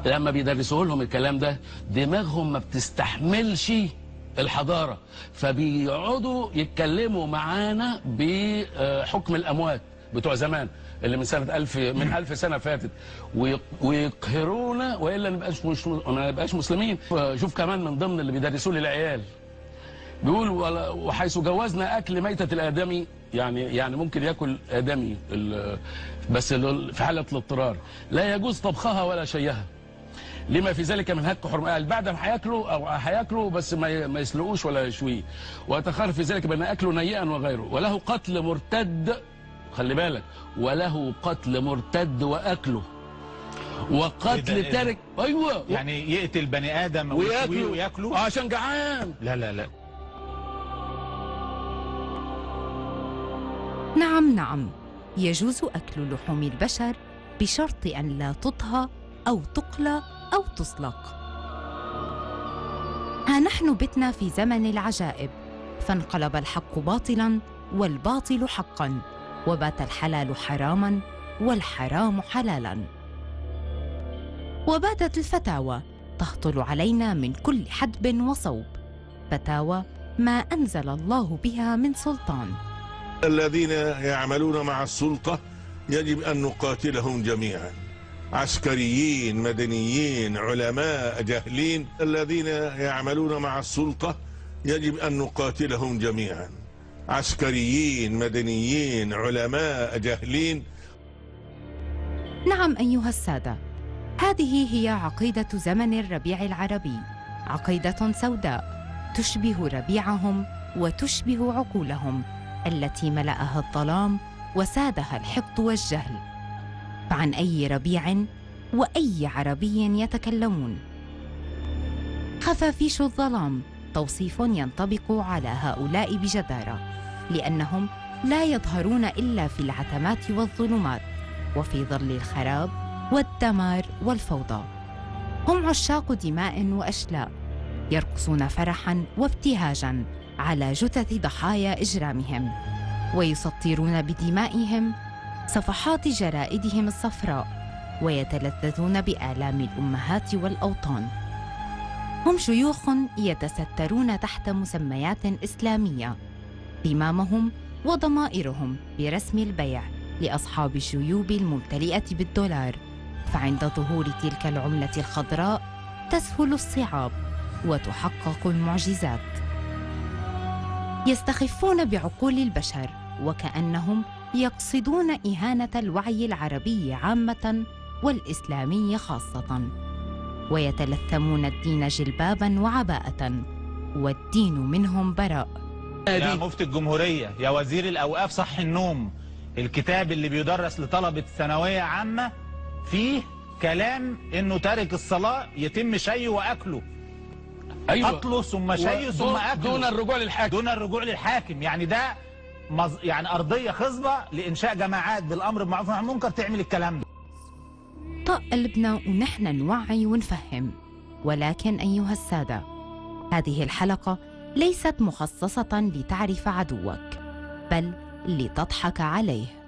لما بيدرسوا لهم الكلام ده دماغهم ما بتستحملش الحضارة فبيقعدوا يتكلموا معانا بحكم الأموات بتوع زمان اللي من سنة ألف من ألف سنة فاتت ويق- ويقهرونا وإلا نبقاش مش ما نبقاش مسلمين شوف كمان من ضمن اللي بيدرسوه للعيال بيقول ولا- وحيث جوزنا اكل ميته الادمي يعني يعني ممكن ياكل ادمي ال- بس ال- في حاله الاضطرار لا يجوز طبخها ولا شيها لما في ذلك من هك حرمه قال بعد ما هياكلوا او هياكلوا بس ما ي- ما يسلقوش ولا يشويه ويتخير في ذلك بان اكله نيئا وغيره وله قتل مرتد خلي بالك وله قتل مرتد واكله إيه وقتل ده؟ إيه تارك ايوه يعني يقتل بني ادم ويشويه وياكله وياكله عشان جعان لا لا لا نعم نعم يجوز أكل لحوم البشر بشرط أن لا تطهى أو تقلى أو تسلق ها نحن بتنا في زمن العجائب فانقلب الحق باطلا والباطل حقا وبات الحلال حراما والحرام حلالا وباتت الفتاوى تهطل علينا من كل حدب وصوب فتاوى ما أنزل الله بها من سلطان الذين يعملون مع السلطة يجب أن نقاتلهم جميعا عسكريين مدنيين علماء جاهلين الذين يعملون مع السلطة يجب أن نقاتلهم جميعا عسكريين مدنيين علماء جاهلين نعم أيها السادة هذه هي عقيدة زمن الربيع العربي عقيدة سوداء تشبه ربيعهم وتشبه عقولهم التي ملأها الظلام وسادها الحقد والجهل فعن أي ربيع وأي عربي يتكلمون خفافيش الظلام توصيف ينطبق على هؤلاء بجدارة لأنهم لا يظهرون إلا في العتمات والظلمات وفي ظل الخراب والدمار والفوضى هم عشاق دماء واشلاء يرقصون فرحا وابتهاجا على جثث ضحايا اجرامهم ويسطرون بدمائهم صفحات جرائدهم الصفراء ويتلذذون بالام الامهات والاوطان هم شيوخ يتسترون تحت مسميات اسلاميه ذمامهم وضمائرهم برسم البيع لاصحاب الجيوب الممتلئه بالدولار فعند ظهور تلك العمله الخضراء تسهل الصعاب وتحقق المعجزات يستخفون بعقول البشر وكانهم يقصدون اهانه الوعي العربي عامه والاسلامي خاصه ويتلثمون الدين جلبابا وعباءه والدين منهم براء يا مفتي الجمهورية يا وزير الأوقاف صح النوم الكتاب اللي بيدرس لطلبة ثانوية عامة فيه كلام انه تارك الصلاة يتم شيه واكله ايوه قتله ثم شيه ثم دون- اكله دون الرجوع للحاكم دون الرجوع للحاكم يعني ده مز... يعني ارضيه خصبه لانشاء جماعات بالامر بالمعروف والنهي عن المنكر تعمل الكلام ده طق قلبنا ونحن نوعي ونفهم ولكن أيها السادة هذه الحلقة ليست مخصصة لتعرف عدوك بل لتضحك عليه